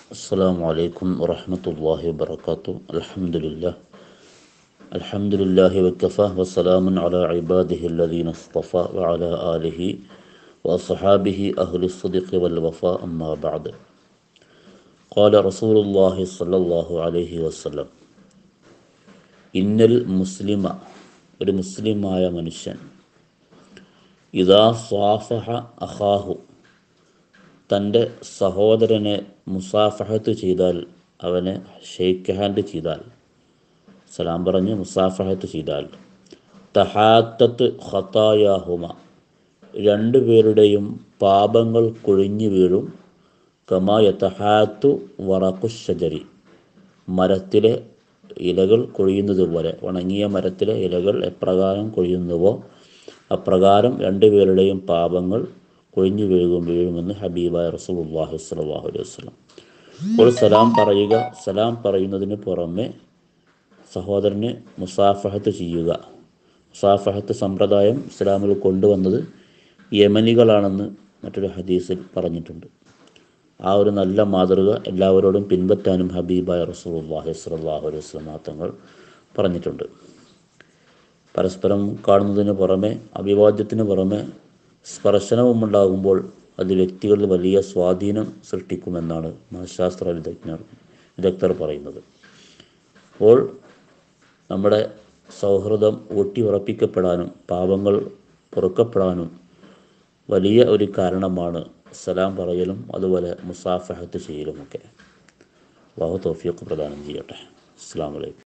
السلام عليكم ورحمة الله وبركاته الحمد لله الحمد لله وكفى وسلام على عباده الذين اصطفى وعلى آله وأصحابه أهل الصدق والوفاء أما بعد قال رسول الله صلى الله عليه وسلم إن المسلم ഒരു മുസ്ലിമായ മനുഷ്യൻ ഇതാ സ്വാഫഹ അഹാഹു തൻ്റെ സഹോദരനെ മുസാഫഹത്ത് ചെയ്താൽ അവനെ ഷെയ്ക്ക് ഹാൻഡ് ചെയ്താൽ സലാം പറഞ്ഞ് മുസാഫഹത്ത് ചെയ്താൽ തഹാത്തത്ത് ഖത്തായാഹുമ രണ്ടുപേരുടെയും പാപങ്ങൾ കൊഴിഞ്ഞു വീഴും കമായ തഹാത്തു വറക്കുഷജരി മരത്തിലെ ഇലകൾ കൊഴിയുന്നത് പോലെ ഉണങ്ങിയ മരത്തിലെ ഇലകൾ എപ്രകാരം കൊഴിയുന്നുവോ അപ്രകാരം രണ്ടുപേരുടെയും പാപങ്ങൾ കൊഴിഞ്ഞു വീഴും വീഴുമെന്ന് ഹബീബായ റസൂലുള്ളാഹി സ്വല്ലല്ലാഹു അലൈഹി വസല്ലം അപ്പോൾ സലാം പറയുക സലാം പറയുന്നതിന് പുറമെ സഹോദരന് മുസാഫഹത്ത് ചെയ്യുക മുസാഫഹത്ത് സമ്പ്രദായം ഇസ്ലാമിൽ കൊണ്ടുവന്നത് യമനികളാണെന്ന് മറ്റൊരു ഹദീസിൽ പറഞ്ഞിട്ടുണ്ട് ആ ഒരു നല്ല മാതൃക എല്ലാവരോടും പിൻപറ്റാനും ഹബീബായ റസൂലുള്ളാഹി സ്വല്ലല്ലാഹു അലൈഹി വസല്ലം തങ്ങൾ പറഞ്ഞിട്ടുണ്ട് പരസ്പരം കാണുന്നതിന് പുറമെ അഭിവാദ്യത്തിന് പുറമെ സ്പർശനവും ഉണ്ടാകുമ്പോൾ അത് വ്യക്തികളിൽ വലിയ സ്വാധീനം സൃഷ്ടിക്കുമെന്നാണ് മനഃശാസ്ത്ര വിദഗ്ധർ വിദഗ്ധർ പറയുന്നത് അപ്പോൾ നമ്മുടെ സൗഹൃദം ഊട്ടിയുറപ്പിക്കപ്പെടാനും പാപങ്ങൾ പൊറുക്കപ്പെടാനും വലിയ ഒരു കാരണമാണ് സലാം പറയലും അതുപോലെ മുസാഫഹത്ത് ചെയ്യലുമൊക്കെ അള്ളാഹു തൗഫീഖ് പ്രദാനം ചെയ്യട്ടെ അസ്സാം വലൈക്കും